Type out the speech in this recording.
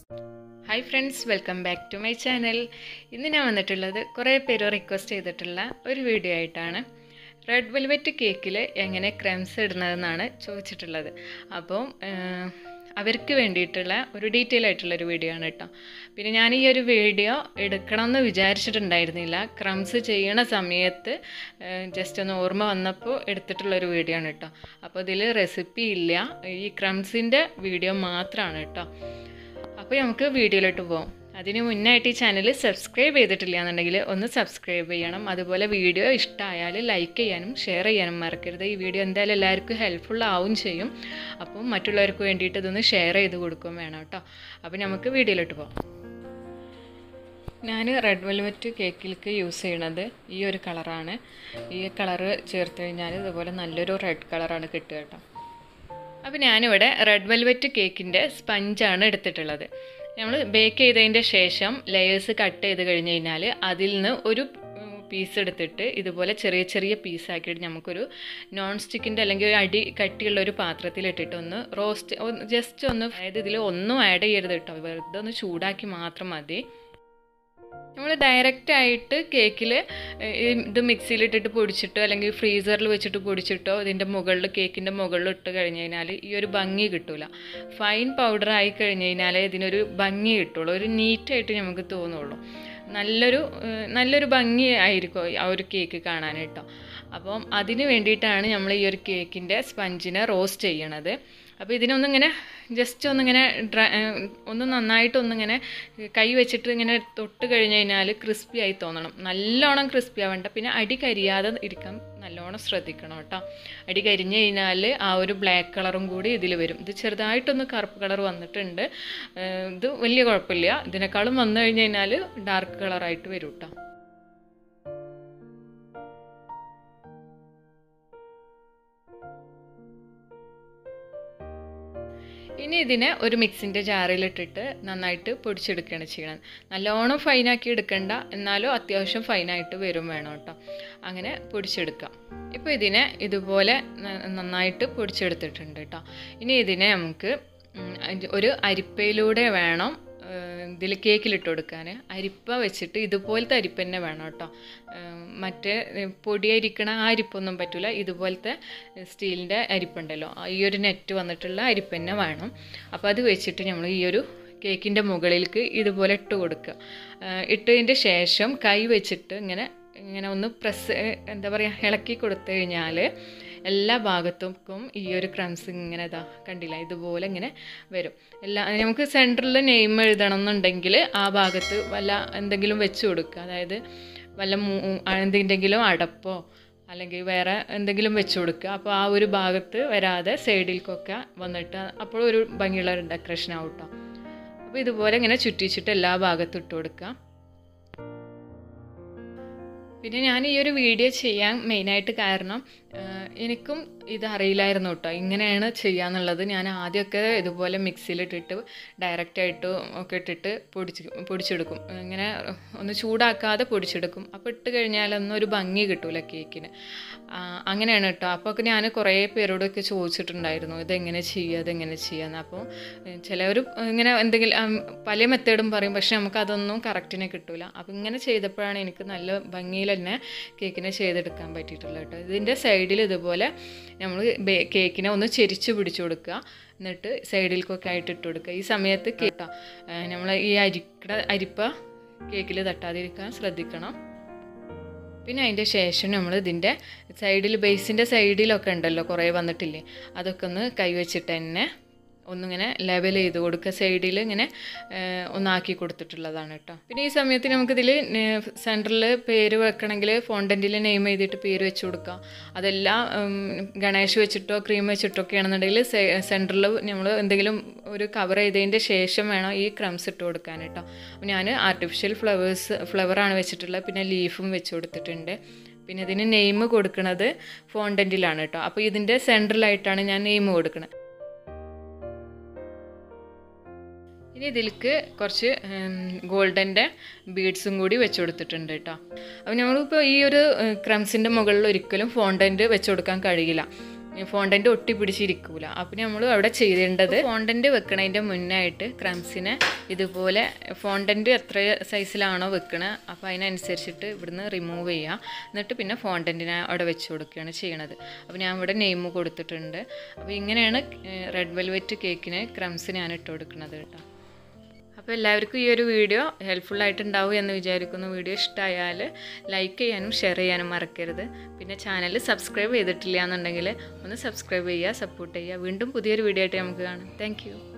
hi friends welcome back to my channel ഇന്ന് ഞാൻ വന്നിട്ടുള്ളത് കുറേ പേര് റിക്വസ്റ്റ് ചെയ്തിട്ടുള്ള ഒരു വീഡിയോ ആയിട്ടാണ് റെഡ് വെൽവെറ്റ് കേക്കിൽ എങ്ങനെ ക്രംസ് ഇടുന്നതെന്നാണ് ചോദിച്ചിട്ടുള്ളത് അപ്പോൾ അവർക്ക് വേണ്ടിയിട്ടുള്ള ഒരു ഡീറ്റെയിൽ ആയിട്ടുള്ള ഒരു വീഡിയോ ആണ് കേട്ടോ പിന്നെ ഞാൻ ഈ ഒരു വീഡിയോ എടുക്കണമെന്ന് വിചാരിച്ചിട്ടുണ്ടായിരുന്നില്ല ക്രംസ് ചെയ്യണ സമയത്ത് ജസ്റ്റ് ഒന്ന് ഓർമ്മ വന്നപ്പോൾ എടുത്തിട്ടുള്ള ഒരു വീഡിയോ ആണ് കേട്ടോ അപ്പോൾ ഇതിൽ റെസിപ്പി ഇല്ല ഈ ക്രംസിൻ്റെ വീഡിയോ മാത്രമാണ് കേട്ടോ അപ്പോൾ നമുക്ക് വീഡിയോയിലോട്ട് പോകാം അതിന് മുന്നായിട്ട് ഈ ചാനൽ സബ്സ്ക്രൈബ് ചെയ്തിട്ടില്ല എന്നുണ്ടെങ്കിൽ ഒന്ന് സബ്സ്ക്രൈബ് ചെയ്യണം അതുപോലെ വീഡിയോ ഇഷ്ടമായാൽ ലൈക്ക് ചെയ്യാനും ഷെയർ ചെയ്യാനും മറക്കരുത് ഈ വീഡിയോ എന്തായാലും എല്ലാവർക്കും ഹെൽപ്ഫുൾ ആവും ചെയ്യും അപ്പം മറ്റുള്ളവർക്ക് വേണ്ടിയിട്ട് ഇതൊന്ന് ഷെയർ ചെയ്ത് കൊടുക്കുകയും വേണം കേട്ടോ അപ്പോൾ നമുക്ക് വീഡിയോയിലോട്ട് പോകാം ഞാൻ റെഡ് വെൽവെറ്റ് കേക്കിലേക്ക് യൂസ് ചെയ്യണത് ഈ ഒരു കളറാണ് ഈ കളറ് ചേർത്ത് കഴിഞ്ഞാൽ ഇതുപോലെ നല്ലൊരു റെഡ് കളറാണ് കിട്ടുക കേട്ടോ അപ്പോൾ ഞാനിവിടെ റെഡ് വെൽവെറ്റ് കേക്കിൻ്റെ സ്പഞ്ചാണ് എടുത്തിട്ടുള്ളത് നമ്മൾ ബേക്ക് ചെയ്തതിൻ്റെ ശേഷം ലെയേഴ്സ് കട്ട് ചെയ്ത് കഴിഞ്ഞ് കഴിഞ്ഞാൽ അതിൽ നിന്ന് ഒരു പീസ് എടുത്തിട്ട് ഇതുപോലെ ചെറിയ ചെറിയ പീസാക്കിയിട്ട് നമുക്കൊരു നോൺ സ്റ്റിക്കിൻ്റെ അല്ലെങ്കിൽ ഒരു അടി കട്ടിയുള്ള ഒരു പാത്രത്തിലിട്ടിട്ട് ഒന്ന് റോസ്റ്റ് ജസ്റ്റ് ഒന്ന് അതായത് ഇതിൽ ഒന്നും ആഡ് ചെയ്യരുത് കേട്ടോ വെറുതെ ഒന്ന് ചൂടാക്കി മാത്രം മതി നമ്മൾ ഡയറക്റ്റ് ആയിട്ട് കേക്കിൽ ഇത് മിക്സിയിലിട്ടിട്ട് പൊടിച്ചിട്ടോ അല്ലെങ്കിൽ ഫ്രീസറിൽ വെച്ചിട്ട് പൊടിച്ചിട്ടോ ഇതിൻ്റെ മുകളിൽ കേക്കിൻ്റെ മുകളിൽ ഇട്ട് കഴിഞ്ഞ് കഴിഞ്ഞാൽ ഈ ഒരു ഭംഗി കിട്ടില്ല ഫൈൻ പൗഡർ ആയി കഴിഞ്ഞ് കഴിഞ്ഞാൽ ഇതിനൊരു ഭംഗി കിട്ടുള്ളൂ ഒരു നീറ്റായിട്ട് നമുക്ക് തോന്നുള്ളൂ നല്ലൊരു നല്ലൊരു ഭംഗി ആയിരിക്കും ആ ഒരു കേക്ക് കാണാൻ കേട്ടോ അപ്പം അതിന് വേണ്ടിയിട്ടാണ് നമ്മൾ ഈ ഒരു കേക്കിൻ്റെ സ്പഞ്ചിനെ റോസ്റ്റ് ചെയ്യണത് അപ്പോൾ ഇതിനൊന്നിങ്ങനെ ജസ്റ്റ് ഒന്നിങ്ങനെ ഡ്രൈ ഒന്ന് നന്നായിട്ടൊന്നിങ്ങനെ കൈ വെച്ചിട്ട് ഇങ്ങനെ തൊട്ട് കഴിഞ്ഞ് കഴിഞ്ഞാൽ ക്രിസ്പി ആയി തോന്നണം നല്ലോണം ക്രിസ്പി ആവണ്ട പിന്നെ അടി കരിയാതെ ഇരിക്കാൻ നല്ലോണം ശ്രദ്ധിക്കണം കേട്ടോ അടി കരിഞ്ഞ് കഴിഞ്ഞാൽ ആ ഒരു ബ്ലാക്ക് കളറും കൂടി ഇതിൽ വരും ഇത് ചെറുതായിട്ടൊന്ന് കറുപ്പ് കളർ വന്നിട്ടുണ്ട് ഇത് വലിയ കുഴപ്പമില്ല ഇതിനേക്കാളും വന്നു കഴിഞ്ഞ് കഴിഞ്ഞാൽ ഡാർക്ക് കളറായിട്ട് വരും കേട്ടോ ഇനി ഇതിനെ ഒരു മിക്സിൻ്റെ ജാറിലിട്ടിട്ട് നന്നായിട്ട് പൊടിച്ചെടുക്കുകയാണ് ചെയ്യണം നല്ലോണം ഫൈനാക്കി എടുക്കണ്ട എന്നാലും അത്യാവശ്യം ഫൈനായിട്ട് വരും വേണം കേട്ടോ അങ്ങനെ പൊടിച്ചെടുക്കാം ഇപ്പോൾ ഇതിനെ ഇതുപോലെ നന്നായിട്ട് പൊടിച്ചെടുത്തിട്ടുണ്ട് കേട്ടോ ഇനി ഇതിനെ നമുക്ക് ഒരു അരിപ്പയിലൂടെ വേണം ഇതിൽ കേക്കിലിട്ട് കൊടുക്കാൻ അരിപ്പ വെച്ചിട്ട് ഇതുപോലത്തെ അരിപ്പ തന്നെ വേണം കേട്ടോ മറ്റേ പൊടിയരിക്കണ ആ അരിപ്പൊന്നും പറ്റില്ല ഇതുപോലത്തെ സ്റ്റീലിൻ്റെ അരിപ്പുണ്ടല്ലോ ഈ ഒരു നെറ്റ് വന്നിട്ടുള്ള അരിപ്പ തന്നെ വേണം അപ്പോൾ അത് വെച്ചിട്ട് നമ്മൾ ഈ ഒരു കേക്കിൻ്റെ മുകളിലേക്ക് ഇതുപോലെ ഇട്ട് കൊടുക്കുക ഇട്ടതിൻ്റെ ശേഷം കൈ വെച്ചിട്ട് ഇങ്ങനെ ഇങ്ങനെ ഒന്ന് പ്രസ് എന്താ പറയുക ഇളക്കി കൊടുത്തു കഴിഞ്ഞാൽ എല്ലാ ഭാഗത്തും ഈ ഒരു ക്രംസ് ഇങ്ങനെ ഇതാ കണ്ടില്ല ഇതുപോലെ ഇങ്ങനെ വരും എല്ലാ നമുക്ക് സെൻറ്ററിൽ നെയിം എഴുതണം എന്നുണ്ടെങ്കിൽ ആ ഭാഗത്ത് വല്ല എന്തെങ്കിലും വെച്ച് കൊടുക്കുക അതായത് വല്ല എന്തെങ്കിലും അടപ്പോ അല്ലെങ്കിൽ വേറെ എന്തെങ്കിലും വെച്ച് കൊടുക്കുക അപ്പോൾ ആ ഒരു ഭാഗത്ത് വരാതെ സൈഡിലേക്കൊക്കെ വന്നിട്ട് അപ്പോൾ ഒരു ഭംഗിയുള്ള ഒരു ഡെക്കറേഷൻ ആവും കേട്ടോ അപ്പോൾ ഇതുപോലെ ഇങ്ങനെ ചുറ്റിച്ചിട്ട് എല്ലാ ഭാഗത്തും ഇട്ട് കൊടുക്കുക പിന്നെ ഞാൻ ഈ ഒരു വീഡിയോ ചെയ്യാൻ മെയിനായിട്ട് കാരണം എനിക്കും ഇത് അറിയില്ലായിരുന്നു കേട്ടോ ഇങ്ങനെയാണ് ചെയ്യാന്നുള്ളത് ഞാൻ ആദ്യമൊക്കെ ഇതുപോലെ മിക്സിയിലിട്ടിട്ട് ഡയറക്റ്റായിട്ട് ഒക്കെ ഇട്ടിട്ട് പൊടിച്ച് പൊടിച്ചെടുക്കും ഇങ്ങനെ ഒന്ന് ചൂടാക്കാതെ പൊടിച്ചെടുക്കും അപ്പോൾ ഇട്ട് കഴിഞ്ഞാലൊന്നും ഒരു ഭംഗി കിട്ടൂല കേക്കിന് അങ്ങനെയാണ് കേട്ടോ അപ്പോൾ ഒക്കെ ഞാൻ കുറേ പേരോടൊക്കെ ചോദിച്ചിട്ടുണ്ടായിരുന്നു ഇതെങ്ങനെ ചെയ്യുക ഇതെങ്ങനെ ചെയ്യാന്ന് അപ്പോൾ ചിലവർ ഇങ്ങനെ എന്തെങ്കിലും പല മെത്തേഡും പറയും പക്ഷെ നമുക്ക് അതൊന്നും കറക്റ്റിനെ കിട്ടൂല അപ്പോൾ ഇങ്ങനെ ചെയ്തപ്പോഴാണ് എനിക്ക് നല്ല ഭംഗിയിൽ തന്നെ കേക്കിനെ ചെയ്തെടുക്കാൻ പറ്റിയിട്ടുള്ളത് കേട്ടോ ഇതിൻ്റെ സൈഡിൽ ഇതുപോലെ നമ്മൾ കേക്കിനെ ഒന്ന് ചെരിച്ച് പിടിച്ചു കൊടുക്കുക എന്നിട്ട് സൈഡിലേക്കൊക്കെ ആയിട്ട് ഇട്ട് കൊടുക്കുക ഈ സമയത്ത് കേട്ടോ നമ്മൾ ഈ അരിക്കട അരിപ്പ കേക്കിൽ തട്ടാതിരിക്കാൻ ശ്രദ്ധിക്കണം പിന്നെ അതിൻ്റെ ശേഷം നമ്മൾ ഇതിൻ്റെ സൈഡിൽ ബേസിൻ്റെ സൈഡിലൊക്കെ ഉണ്ടല്ലോ കുറേ വന്നിട്ടില്ലേ അതൊക്കെ ഒന്ന് കൈവച്ചിട്ട് തന്നെ ഒന്നിങ്ങനെ ലെവൽ ചെയ്ത് കൊടുക്കുക സൈഡിൽ ഇങ്ങനെ ഒന്നാക്കി കൊടുത്തിട്ടുള്ളതാണ് കേട്ടോ പിന്നെ ഈ സമയത്ത് നമുക്കിതിൽ സെൻറ്ററിൽ പേര് വെക്കണമെങ്കിൽ ഫോണ്ടൻറ്റിൽ നെയിം എഴുതിയിട്ട് പേര് വെച്ച് കൊടുക്കാം അതെല്ലാം ഗണേഷ് വെച്ചിട്ടോ ക്രീം വെച്ചിട്ടോ ഒക്കെ ആണെന്നുണ്ടെങ്കിൽ സെൻറ്ററിൽ നമ്മൾ എന്തെങ്കിലും ഒരു കവർ ചെയ്തതിൻ്റെ ശേഷം വേണം ഈ ക്രംസ് ഇട്ട് കൊടുക്കാൻ കേട്ടോ അപ്പോൾ ഞാൻ ആർട്ടിഫിഷ്യൽ ഫ്ലവേഴ്സ് ഫ്ലവറാണ് വെച്ചിട്ടുള്ളത് പിന്നെ ലീഫും വെച്ച് കൊടുത്തിട്ടുണ്ട് പിന്നെ ഇതിന് നെയിം കൊടുക്കുന്നത് ഫോണ്ടൻറ്റിലാണ് കേട്ടോ അപ്പോൾ ഇതിൻ്റെ സെൻറ്ററിലായിട്ടാണ് ഞാൻ നെയിം കൊടുക്കുന്നത് ഇനി ഇതിലേക്ക് കുറച്ച് ഗോൾഡൻ്റെ ബീഡ്സും കൂടി വെച്ച് കൊടുത്തിട്ടുണ്ട് കേട്ടോ അപ്പോൾ നമ്മളിപ്പോൾ ഈ ഒരു ക്രംസിൻ്റെ മുകളിൽ ഒരിക്കലും ഫോണ്ടൻറ്റ് വെച്ച് കൊടുക്കാൻ കഴിയില്ല ഫോണ്ടൻ്റ് ഒട്ടി പിടിച്ചിരിക്കൂല അപ്പം നമ്മൾ അവിടെ ചെയ്തേണ്ടത് ഫോണ്ടൻ്റ് വെക്കണതിൻ്റെ മുന്നായിട്ട് ക്രംസിനെ ഇതുപോലെ ഫോണ്ടൻ്റ് എത്ര സൈസിലാണോ വെക്കണത് അപ്പോൾ അതിനനുസരിച്ചിട്ട് ഇവിടുന്ന് റിമൂവ് ചെയ്യുക എന്നിട്ട് പിന്നെ ഫോണ്ടൻറ്റിനെ അവിടെ വെച്ച് കൊടുക്കുകയാണ് ചെയ്യണത് അപ്പോൾ ഞാൻ ഇവിടെ നെയിം കൊടുത്തിട്ടുണ്ട് അപ്പോൾ ഇങ്ങനെയാണ് റെഡ് വെൽവെറ്റ് കേക്കിന് ക്രംസ് ഞാൻ ഇട്ട് കൊടുക്കുന്നത് കേട്ടോ അപ്പോൾ എല്ലാവർക്കും ഈ ഒരു വീഡിയോ ഹെൽപ്ഫുൾ ആയിട്ടുണ്ടാവും എന്ന് വിചാരിക്കുന്നു വീഡിയോ ഇഷ്ടമായാൽ ലൈക്ക് ചെയ്യാനും ഷെയർ ചെയ്യാനും മറക്കരുത് പിന്നെ ചാനൽ സബ്സ്ക്രൈബ് ചെയ്തിട്ടില്ല എന്നുണ്ടെങ്കിൽ ഒന്ന് സബ്സ്ക്രൈബ് ചെയ്യുക സപ്പോർട്ട് ചെയ്യുക വീണ്ടും പുതിയൊരു വീഡിയോ ആയിട്ട് നമുക്ക് കാണാം താങ്ക്